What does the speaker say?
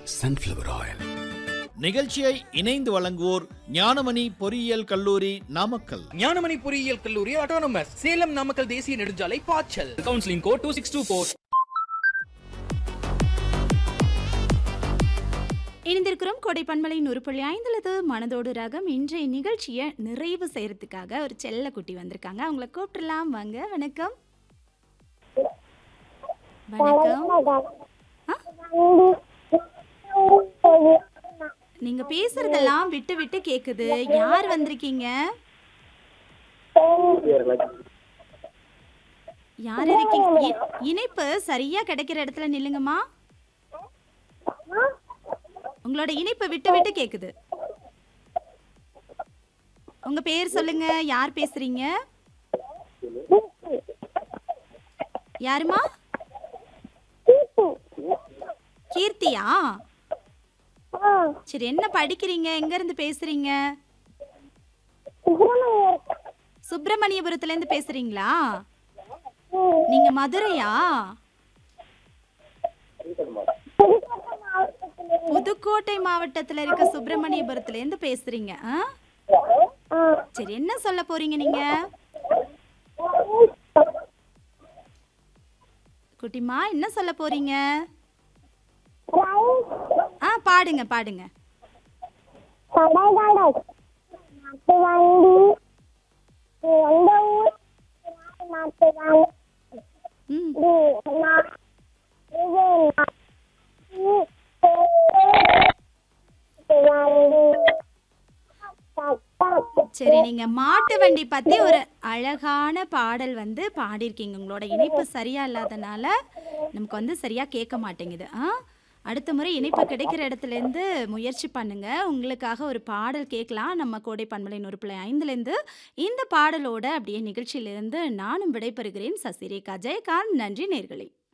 Sunflower oil நிகழ்ச்சியை இணைந்து வழங்குவோர் ஞானமணி பொறியியல் கல்லூரி நாமக்கல் ஞானமணி பொறியியல் கல்லூரி ஆட்டோனமஸ் சேலம் நாமக்கல் தேசிய நெடுஞ்சாலை பாய்ச்சல் counselling code two six two four இணைந்திருக்கிறோம் கோடை பண்பலை நூறு புள்ளி ஐந்துலது மனதோடு ரகம் இன்றைய நிகழ்ச்சியை நிறைவு செய்யறதுக்காக ஒரு செல்ல குட்டி வந்திருக்காங்க அவங்கள கூப்பிட்டுலாம் வாங்க வணக்கம் வணக்கம் ஆ? நீங்க பேசுறதெல்லாம் விட்டு விட்டு கேக்குது யார் வந்திருக்கீங்க யார் இருக்கீங்க இ- இணைப்பு சரியா கிடைக்கிற இடத்துல நில்லுங்கம்மா உங்களோட இணைப்பு விட்டு விட்டு கேக்குது உங்க பேர் சொல்லுங்க யார் பேசுறீங்க யாருமா கீர்த்தியா சரி என்ன படிக்கிறீங்க எங்க இருந்து பேசுறீங்க சுப்பிரமணியபுரத்துல இருந்து பேசுறீங்களா நீங்க மதுரையா புதுக்கோட்டை மாவட்டத்துல இருக்க சுப்பிரமணியபுரத்துல இருந்து பேசுறீங்க ஆ? சரி என்ன சொல்ல போறீங்க நீங்க குட்டிமா என்ன சொல்ல போறீங்க ஆ பாடுங்க பாடுங்க ம் சரி நீங்க மாட்டு வண்டி பத்தி ஒரு அழகான பாடல் வந்து பாடியிருக்கீங்க உங்களோட இணைப்பு சரியா இல்லாதனால நமக்கு வந்து சரியா கேட்க மாட்டேங்குது ஆ அடுத்த முறை இணைப்பு கிடைக்கிற இடத்துல இருந்து முயற்சி பண்ணுங்க உங்களுக்காக ஒரு பாடல் கேட்கலாம் நம்ம கோடை பண்பலை நூறு பிள்ளை ஐந்துலேருந்து இந்த பாடலோட அப்படியே நிகழ்ச்சியிலிருந்து நானும் விடைபெறுகிறேன் சசிரேகா ஜெயகாந்த் நன்றி நேர்களே